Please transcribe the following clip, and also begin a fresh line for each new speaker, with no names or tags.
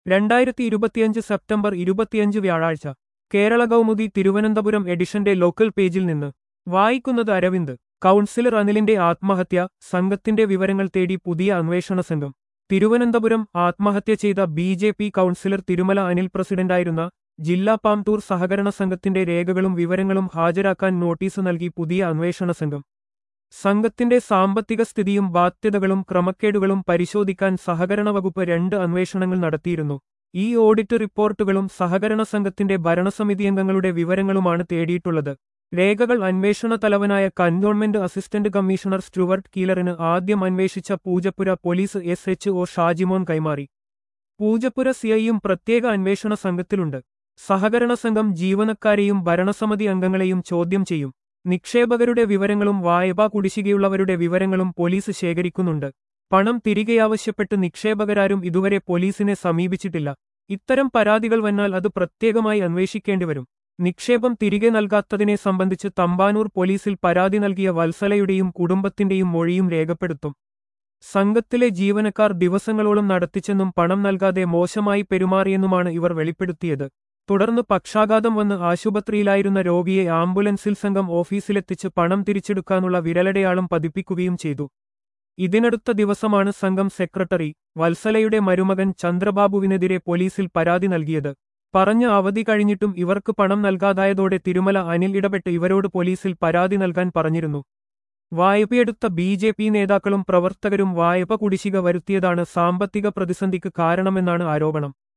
രണ്ടായിരത്തി ഇരുപത്തിയഞ്ച് സെപ്റ്റംബർ ഇരുപത്തിയഞ്ച് വ്യാഴാഴ്ച കേരള കൗമുദി തിരുവനന്തപുരം എഡിഷന്റെ ലോക്കൽ പേജിൽ നിന്ന് വായിക്കുന്നത് അരവിന്ദ് കൗൺസിലർ അനിലിന്റെ ആത്മഹത്യ സംഘത്തിന്റെ വിവരങ്ങൾ തേടി പുതിയ അന്വേഷണ സംഘം തിരുവനന്തപുരം ആത്മഹത്യ ചെയ്ത B J P councillor Thirumala Anil പ്രസിഡന്റായിരുന്ന ജില്ലാ പാംതൂർ സഹകരണ സംഘത്തിന്റെ രേഖകളും വിവരങ്ങളും ഹാജരാക്കാൻ നോട്ടീസ് നൽകി പുതിയ അന്വേഷണ സംഘം സംഘത്തിന്റെ സാമ്പത്തിക സ്ഥിതിയും ബാധ്യതകളും ക്രമക്കേടുകളും പരിശോധിക്കാൻ സഹകരണ വകുപ്പ് രണ്ട് അന്വേഷണങ്ങൾ നടത്തിയിരുന്നു ഈ ഓഡിറ്റ് റിപ്പോർട്ടുകളും സഹകരണ സംഘത്തിന്റെ ഭരണസമിതി അംഗങ്ങളുടെ വിവരങ്ങളുമാണ് തേടിയിട്ടുള്ളത് രേഖകൾ അന്വേഷണ തലവനായ കന്റോൺമെന്റ് അസിസ്റ്റന്റ് കമ്മീഷണർ സ്റ്റുവർട്ട് കീലറിന് ആദ്യം അന്വേഷിച്ച Poojappura police S H O Shajimon കൈമാറി പൂജപ്പുര സിഐയും പ്രത്യേക അന്വേഷണ സംഘത്തിലുണ്ട് സഹകരണ സംഘം ജീവനക്കാരെയും ഭരണസമിതി അംഗങ്ങളെയും ചോദ്യം ചെയ്യും നിക്ഷേപകരുടെ വിവരങ്ങളും വായ്പാ കുടിശ്ശികയുള്ളവരുടെ വിവരങ്ങളും പോലീസ് ശേഖരിക്കുന്നുണ്ട് പണം തിരികെ ആവശ്യപ്പെട്ട് നിക്ഷേപകരാരും ഇതുവരെ പോലീസിനെ സമീപിച്ചിട്ടില്ല ഇത്തരം പരാതികൾ വന്നാൽ അത് പ്രത്യേകമായി അന്വേഷിക്കേണ്ടിവരും നിക്ഷേപം തിരികെ നൽകാത്തതിനെ സംബന്ധിച്ച് തമ്പാനൂർ പോലീസിൽ പരാതി നൽകിയ വത്സലയുടെയും കുടുംബത്തിന്റെയും മൊഴിയും രേഖപ്പെടുത്തും സംഘത്തിലെ ജീവനക്കാർ ദിവസങ്ങളോളം നടത്തിച്ചെന്നും പണം നൽകാതെ മോശമായി പെരുമാറിയെന്നുമാണ് ഇവർ വെളിപ്പെടുത്തിയത് തുടർന്ന് പക്ഷാഘാതം വന്ന് ആശുപത്രിയിലായിരുന്ന രോഗിയെ ആംബുലൻസിൽ സംഘം ഓഫീസിലെത്തിച്ച് പണം തിരിച്ചെടുക്കാനുള്ള വിരലടയാളം പതിപ്പിക്കുകയും ചെയ്തു ഇതിനടുത്ത ദിവസമാണ് സംഘം സെക്രട്ടറി വത്സലയുടെ മരുമകൻ ചന്ദ്രബാബുവിനെതിരെ പോലീസിൽ പരാതി നൽകിയത് പറഞ്ഞ അവധി കഴിഞ്ഞിട്ടും ഇവർക്ക് പണം നൽകാതായതോടെ തിരുമല അനിൽ ഇടപെട്ട് ഇവരോട് പോലീസിൽ പരാതി നൽകാൻ പറഞ്ഞിരുന്നു വായ്പയെടുത്ത ബി ജെ പി നേതാക്കളും പ്രവർത്തകരും വായ്പ കുടിശ്ശിക വരുത്തിയതാണ് സാമ്പത്തിക പ്രതിസന്ധിക്ക് കാരണമെന്നാണ് ആരോപണം